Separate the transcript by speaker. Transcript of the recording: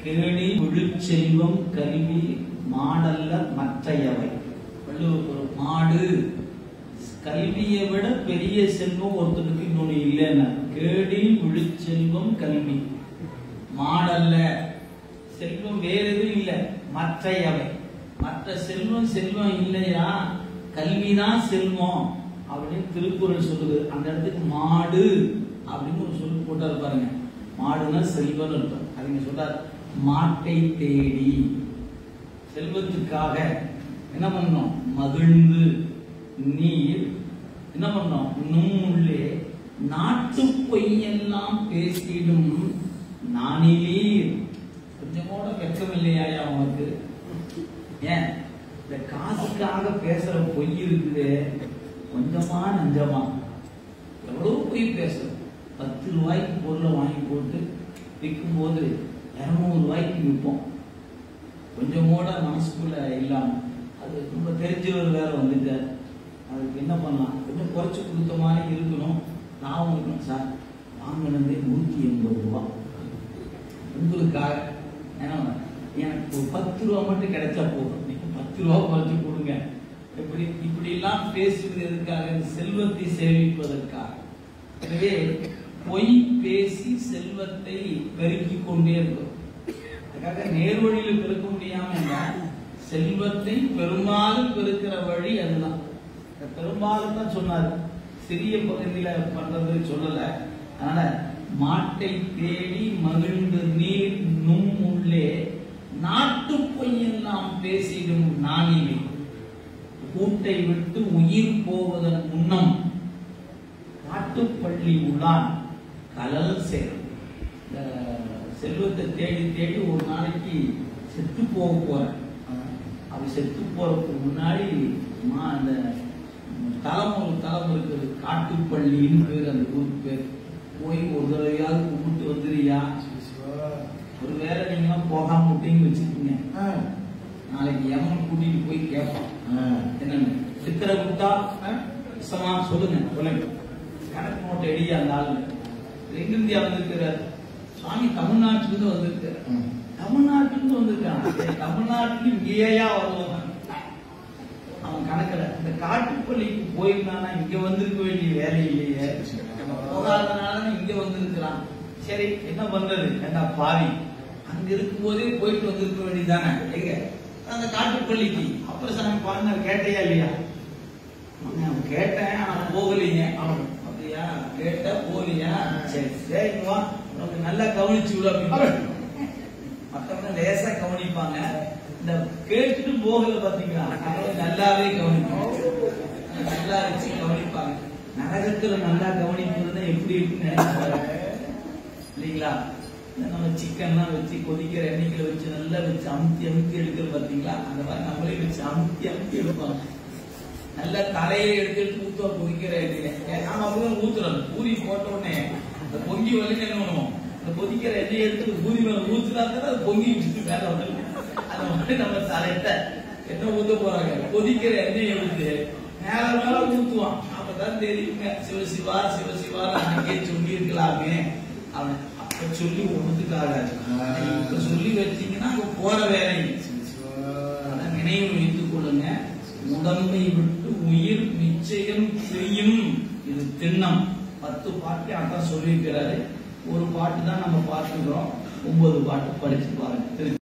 Speaker 1: கேணி விழுச்செல்வம் கல்வி மாடல்ல மற்றையவை வள்ளுவர் ஒரு மாடு கல்வியை விட பெரிய செல்வம் ஒருத்தனுக்கு இன்னொன்னு இல்லைன்னா கேடி விழுச்செல்வம் கல்வி மாடல்ல செல்வம் வேற எதுவும் இல்லை மற்றையவை மற்ற செல்வம் செல்வம் இல்லையா கல்விதான் செல்வம் அப்படின்னு திருக்குறள் சொல்லுது அந்த இடத்துக்கு மாடு அப்படின்னு ஒரு சொல்லு போட்டாரு பாருங்க மாடுனா செல்வம்னு இருக்கும் அதுங்க சொல்றாரு மாட்டை தேடி செல்வத்துக்காக என்ன பண்ணோம் மகிழ்ந்து நீர் என்ன பண்ணோம் நுண்ணுள்ளே நாட்டு பொய்யெல்லாம் பேசிடும் நானிலீர் கொஞ்சம் கூட வெக்கம் இல்லையா உனக்கு ஏன் இந்த காசுக்காக பேசுற பொய் இருக்குது கொஞ்சமா நஞ்சமா எவ்வளவு பொய் பேசுறோம் பத்து ரூபாய்க்கு பொருளை வாங்கி போட்டு விற்கும் போது இருநூறு ரூபாய்க்கு விற்போம் கொஞ்சம் கூட மனசுக்குள்ள இல்லாம அது ரொம்ப தெரிஞ்சவர் வேற வந்துட்டார் அதுக்கு என்ன பண்ணலாம் கொஞ்சம் குறைச்சு கொடுத்த மாதிரி இருக்கணும் லாபம் இருக்கணும் சார் வாங்கினதே நூத்தி எண்பது ரூபா உங்களுக்காக ஏன்னா எனக்கு ஒரு பத்து ரூபா மட்டும் கிடைச்சா போதும் நீங்க பத்து ரூபா குறைச்சு கொடுங்க இப்படி இப்படி எல்லாம் பேசுவது எதுக்காக செல்வத்தை சேமிப்பதற்காக எனவே பொய் பேசி செல்வத்தை பெருக்கிக் கொண்டே இருக்கும் அதுக்காக நேர்வழியில் பெருக்க முடியாம என்ன செல்வத்தை பெரும்பாலும் பெருக்கிற வழி அதுதான் இந்த பெரும்பாலும் தான் சொன்னார் சிறிய பகுதியில பண்றது சொல்லல அதனால மாட்டை தேடி மகிழ்ந்து நீர் நும் உள்ளே நாட்டு பொய்யெல்லாம் பேசிடும் நானிலே கூட்டை விட்டு உயிர் போவதன் முன்னம் காட்டுப்பள்ளி உள்ளான் கலல் சேரும் இந்த செல்வத்தை தேடி தேடி ஒரு நாளைக்கு செத்து போக போறேன் அவன் செத்து போறதுக்கு முன்னாடி மா அந்த தலம் ஒரு தலம் இருக்குது காட்டுப்பள்ளின்னு பேர் அந்த ஊருக்கு பேர் போய் ஒரு தடவையாவது கும்பிட்டு வந்துறியா ஒரு வேலை நீங்க போகாம விட்டீங்கன்னு வச்சுக்கோங்க நாளைக்கு எவன் கூட்டிட்டு போய் கேட்பான் என்னன்னு சித்திர குட்டா விஷமா சொல்லுங்க சொல்லுங்க கணக்கு நோட்டை எடியா அந்த ஆளு எங்க இந்தியா வந்திருக்கிறார் சுவாமி தமிழ்நாட்டுல இருந்து வந்திருக்காரு தமிழ்நாட்டுல இருந்து வந்திருக்கான் சரி, தமிழ்நாட்டுல இங்கேயா வருவான் அவன் கணக்குல இந்த காட்டுப்பள்ளிக்கு போயிருந்தானா இங்க வந்திருக்க வேண்டிய வேலை இல்லையே போகாதனால இங்க வந்திருக்கிறான் சரி என்ன பண்றது ஏண்டா பாவி அங்க இருக்கும் போதே போயிட்டு வந்திருக்க வேண்டியதானே எங்க அந்த காட்டுப்பள்ளிக்கு அப்புறம் சாமி பாருங்க கேட்டையா இல்லையா நான் கேட்டேன் ஆனா போகலீங்க அப்படியா கேட்ட போகலையா சரி சரி வா உனக்கு நல்லா கவனிச்சு விடு அப்படின்னு மத்தவங்க லேசா கவனிப்பாங்க இந்த கேட்டுட்டு போகல பாத்தீங்களா அவங்க நல்லாவே கவனிப்பாங்க நல்லா வச்சு கவனிப்பாங்க நரகத்துல நல்லா கவனிக்கிறதுனா எப்படி இருக்குன்னு நினைச்சு பாருங்க இல்லைங்களா இந்த நம்ம சிக்கன்லாம் வச்சு கொதிக்கிற எண்ணெய்களை வச்சு நல்லா வச்சு அமுத்தி அமுத்தி எடுக்கிறது பாத்தீங்களா அந்த மாதிரி நம்மளே வச்சு அமுத்தி அமுத்தி எடுப்பாங்க நல்ல தலையை எடுத்து எடுத்து ஊத்துவா கொதிக்கிற எண்ணெயில நாம அப்படிதான் ஊத்துறோம் பூரி போட்ட உடனே அந்த பொங்கி வலிக்கு என்ன பண்ணுவோம் அந்த கொதிக்கிற எண்ணெயை எடுத்து பூரி மேல ஊத்துனாதான் அது பொங்கி வச்சுட்டு மேல வந்துடும் அந்த மாதிரி நம்ம தலையிட்ட என்ன ஊத்த போறாங்க கொதிக்கிற எண்ணெயை எடுத்து மேல மேல ஊத்துவான் அப்பதான் தெரியுங்க சிவசிவா சிவசிவா அன்னைக்கே சொல்லி இருக்கலாமே அவன் அப்ப சொல்லி ஒண்ணுத்துக்காக இப்ப சொல்லி வச்சீங்கன்னா அங்க போற வேலை ஆனா நினைவு வைத்துக் கொள்ளுங்க உடம்பை விட்டு உயிர் நிச்சயம் செய்யும் இது திண்ணம் பத்து பாட்டு அதான் சொல்லியிருக்கிறாரு ஒரு பாட்டு தான் நம்ம பார்த்துக்கிறோம் ஒன்பது பாட்டு படிச்சு பாருங்க திரு